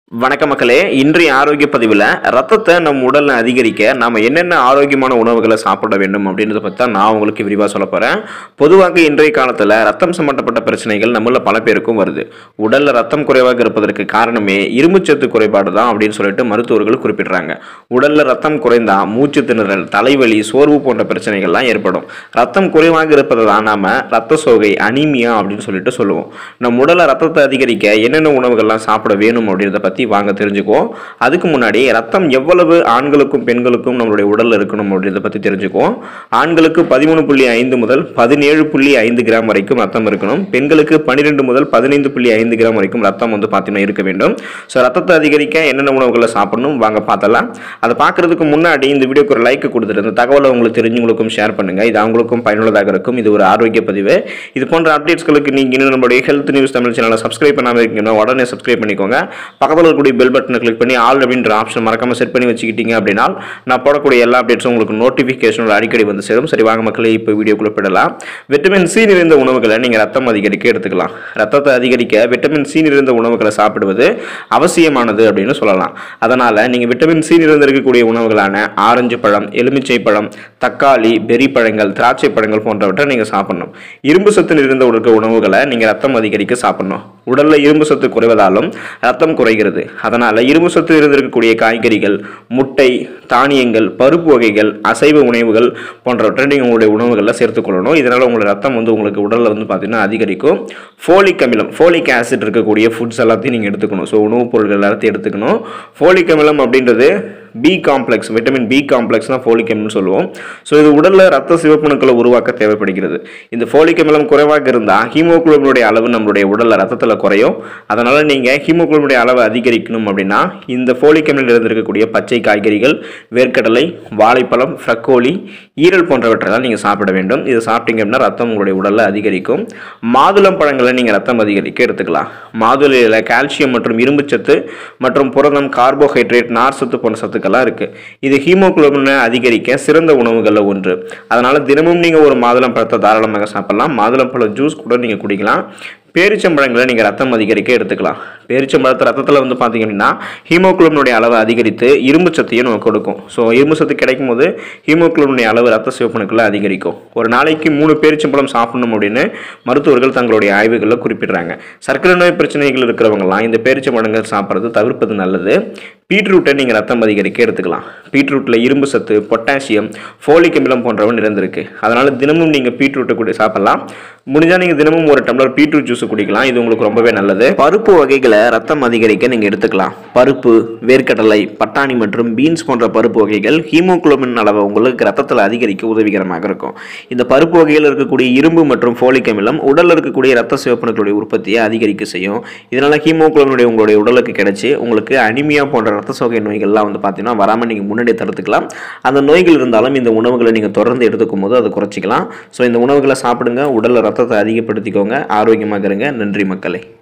வணக்கம் மக்களே இன்றைய ஆரோக்கிய பதிவில் ரத்தத்தை நம் உடலில் அதிகரிக்க நம்ம என்னென்ன ஆரோக்கியமான உணவுகளை சாப்பிட வேண்டும் அப்படின்றத பற்றி தான் நான் உங்களுக்கு விரிவாக சொல்ல போகிறேன் பொதுவாக இன்றைய காலத்தில் ரத்தம் சம்பந்தப்பட்ட பிரச்சனைகள் நம்மள பல பேருக்கும் வருது உடலில் ரத்தம் குறைவாக இருப்பதற்கு காரணமே இரும்புச்சத்து குறைபாடு தான் அப்படின்னு சொல்லிட்டு மருத்துவர்கள் குறிப்பிடுறாங்க உடலில் ரத்தம் குறைந்தா மூச்சு திணறல் தலைவலி சோர்வு போன்ற பிரச்சனைகள்லாம் ஏற்படும் ரத்தம் குறைவாக இருப்பதை தான் நாம ரத்த சோகை அனீமியா அப்படின்னு சொல்லிட்டு சொல்லுவோம் நம் உடலை ரத்தத்தை அதிகரிக்க என்னென்ன உணவுகள்லாம் சாப்பிட வேணும் அப்படின்றத பற்றி வாங்க தெரிஞ்சுக்குவோம் அதுக்கு முன்னாடி ரத்தம் எவ்வளவு ஆண்களுக்கும் பெண்களுக்கும் நம்மளுடைய உடலில் இருக்கணும் அப்படின்றத பற்றி தெரிஞ்சுக்குவோம் ஆண்களுக்கு பதிமூணு புள்ளி ஐந்து முதல் பதினேழு புள்ளி ஐந்து கிராம் வரைக்கும் ரத்தம் இருக்கணும் பெண்களுக்கு பன்னிரெண்டு முதல் பதினைந்து புள்ளி ஐந்து கிராம் வரைக்கும் ரத்தம் வந்து பார்த்தீங்கன்னா இருக்க வேண்டும் ஸோ ரத்தத்தை அதிகரிக்க என்னென்ன உணவுகளை சாப்பிடணும் வாங்க பார்த்தலாம் அதை பார்க்கறதுக்கு முன்னாடி இந்த வீடியோக்கு ஒரு லைக் கொடுத்துட்டு இந்த தகவலை உங்களுக்கு தெரிஞ்சவங்களுக்கும் ஷேர் பண்ணுங்க இது அவங்களுக்கும் பயனுள்ளதாக இருக்கும் இது ஒரு ஆரோக்கிய பதிவு இது போன்ற அப்டேட்ஸ்களுக்கு நீங்கள் இன்னும் நம்மளுடைய ஹெல்த் நியூஸ் தமிழ் சேனலை சப்ஸ்கிரைப் பண்ணாமல் இருக்கீங்கன்னா உடனே சப்ஸ்கிரைப் பண்ணிக்கோங்க பக்கத்தில் இருக்கக்கூடிய பெல் பட்டனை கிளிக் பண்ணி ஆல் அப்படின்ற ஆப்ஷன் மறக்காம செட் பண்ணி வச்சுக்கிட்டீங்க அப்படின்னா நான் போடக்கூடிய எல்லா அப்டேட்ஸும் உங்களுக்கு நோட்டிஃபிகேஷன் அடிக்கடி வந்து சேரும் சரி வாங்க மக்களே இப்போ வீடியோக்குள்ள போயிடலாம் விட்டமின் சி நிறைந்த உணவுகளை நீங்கள் ரத்தம் அதிகரிக்க எடுத்துக்கலாம் ரத்தத்தை அதிகரிக்க விட்டமின் சி நிறைந்த உணவுகளை சாப்பிடுவது அவசியமானது அப்படின்னு சொல்லலாம் அதனால் நீங்கள் விட்டமின் சி நிறைந்திருக்கக்கூடிய உணவுகளான ஆரஞ்சு பழம் எலுமிச்சை பழம் தக்காளி பெரி பழங்கள் திராட்சை பழங்கள் போன்றவற்றை நீங்கள் சாப்பிடணும் இரும்பு சத்து நிறைந்த இருக்க உணவுகளை நீங்கள் ரத்தம் அதிகரிக்க சாப்பிடணும் உடலில் இரும்பு சத்து குறைவதாலும் ரத்தம் குறைகிறது அதனால் இரும்பு சத்து இருந்திருக்கக்கூடிய காய்கறிகள் முட்டை தானியங்கள் பருப்பு வகைகள் அசைவ உணவுகள் போன்றவற்றை நீங்கள் உங்களுடைய உணவுகளில் சேர்த்துக்கொள்ளணும் இதனால் உங்களுடைய ரத்தம் வந்து உங்களுக்கு உடலில் வந்து பார்த்தீங்கன்னா அதிகரிக்கும் ஃபோலிக் அமிலம் ஃபோலிக் ஆசிட் இருக்கக்கூடிய ஃபுட்ஸ் எல்லாத்தையும் நீங்கள் எடுத்துக்கணும் ஸோ உணவுப் பொருட்கள் எல்லாத்தையும் எடுத்துக்கணும் ஃபோலிக் அமிலம் அப்படின்றது B complex vitamin B complex தான் ஃபோலிக் அமிலம் சொல்லுவோம் ஸோ இது உடலில் ரத்த சிவப்பணுக்களை உருவாக்க தேவைப்படுகிறது இந்த ஃபோலிக் அமிலம் குறைவாக இருந்தால் ஹீமோகுளோபினுடைய அளவு நம்மளுடைய உடலில் ரத்தத்தில் குறையும் அதனால் நீங்கள் ஹீமோகுளோபினுடைய அளவை அதிகரிக்கணும் அப்படின்னா இந்த ஃபோலிக் அமிலம் இருந்திருக்கக்கூடிய பச்சை காய்கறிகள் வேர்க்கடலை வாழைப்பழம் ஃப்ரக்கோலி ஈரல் போன்றவற்றை தான் நீங்கள் சாப்பிட வேண்டும் இதை சாப்பிட்டீங்க அப்படின்னா ரத்தம் உங்களுடைய உடலில் அதிகரிக்கும் மாதுளம் பழங்களை நீங்கள் ரத்தம் அதிகரிக்க எடுத்துக்கலாம் மாதுளையில் கால்சியம் மற்றும் இரும்புச்சத்து மற்றும் புரதம் கார்போஹைட்ரேட் நார் சத்து போன்ற சத்துக்கள்லாம் இருக்குது இது ஹீமோகுளோபினை அதிகரிக்க சிறந்த உணவுகளில் ஒன்று அதனால் தினமும் நீங்கள் ஒரு மாதுளம் பழத்தை தாராளமாக சாப்பிடலாம் மாதுளம் பழ ஜூஸ் கூட நீங்கள் குடிக்கலாம் பேரிச்சம்பழங்களை நீங்கள் ரத்தம் அதிகரிக்க எடுத்துக்கலாம் பேரிச்சம்பழத்தை ரத்தத்தில் வந்து பார்த்தீங்க அப்படின்னா ஹீமோகுளோபினுடைய அளவை அதிகரித்து இரும்பு சத்தையும் நமக்கு கொடுக்கும் ஸோ இரும்பு சத்து கிடைக்கும் போது ஹீமோகுளோபினுடைய அளவு ரத்த சிவப்பணுக்களை அதிகரிக்கும் ஒரு நாளைக்கு மூணு பேரிச்சம்பழம் சாப்பிடணும் அப்படின்னு மருத்துவர்கள் தங்களுடைய ஆய்வுகளில் குறிப்பிடுறாங்க சர்க்கரை நோய் பிரச்சனைகள் இருக்கிறவங்கலாம் இந்த பேரிச்சம்பழங்கள் சாப்பிட்றது தவிர்ப்பது நல்லது பீட்ரூட்டை நீங்கள் ரத்தம் அதிகரிக்க எடுத்துக்கலாம் பீட்ரூட்டில் இரும்பு சத்து பொட்டாசியம் ஃபோலிக் அமிலம் போன்றவை நிறைந்திருக்கு அதனால் தினமும் நீங்கள் பீட்ரூட்டை கூட சாப்பிடலாம் முடிஞ்சால் நீங்கள் தினமும் ஒரு டம்ளர் பீட்ரூட் ஜூஸ் குடிக்கலாம் இது உங்களுக்கு ரொம்பவே நல்லது பருப்பு வகைகளை ரத்தம் அதிகரிக்க நீங்கள் எடுத்துக்கலாம் பருப்பு வேர்க்கடலை பட்டாணி மற்றும் பீன்ஸ் போன்ற பருப்பு வகைகள் ஹீமோகுளோபின் அளவை உங்களுக்கு ரத்தத்தில் அதிகரிக்க உதவிகரமாக இருக்கும் இந்த பருப்பு வகையில் இருக்கக்கூடிய இரும்பு மற்றும் ஃபோலிக் அமிலம் உடலில் இருக்கக்கூடிய ரத்த சிவப்பணுக்களுடைய உற்பத்தியை அதிகரிக்க செய்யும் இதனால் ஹீமோகுளோபினுடைய உங்களுடைய உடலுக்கு கிடைச்சி உங்களுக்கு அனிமியா போன்ற ரத்த சோகை நோய்கள்லாம் வந்து பார்த்தீங்கன்னா வராமல் நீங்கள் முன்னாடி தடுத்துக்கலாம் அந்த நோய்கள் இருந்தாலும் இந்த உணவுகளை நீங்கள் தொடர்ந்து எடுத்துக்கும் போது அதை குறைச்சிக்கலாம் ஸோ இந்த உணவுகளை சாப்பிடுங்க உடலில் ரத்தத்தை அதிகப்படுத்திக்கோங்க ஆரோக்கியமாக இருங்க நன்றி மக்களே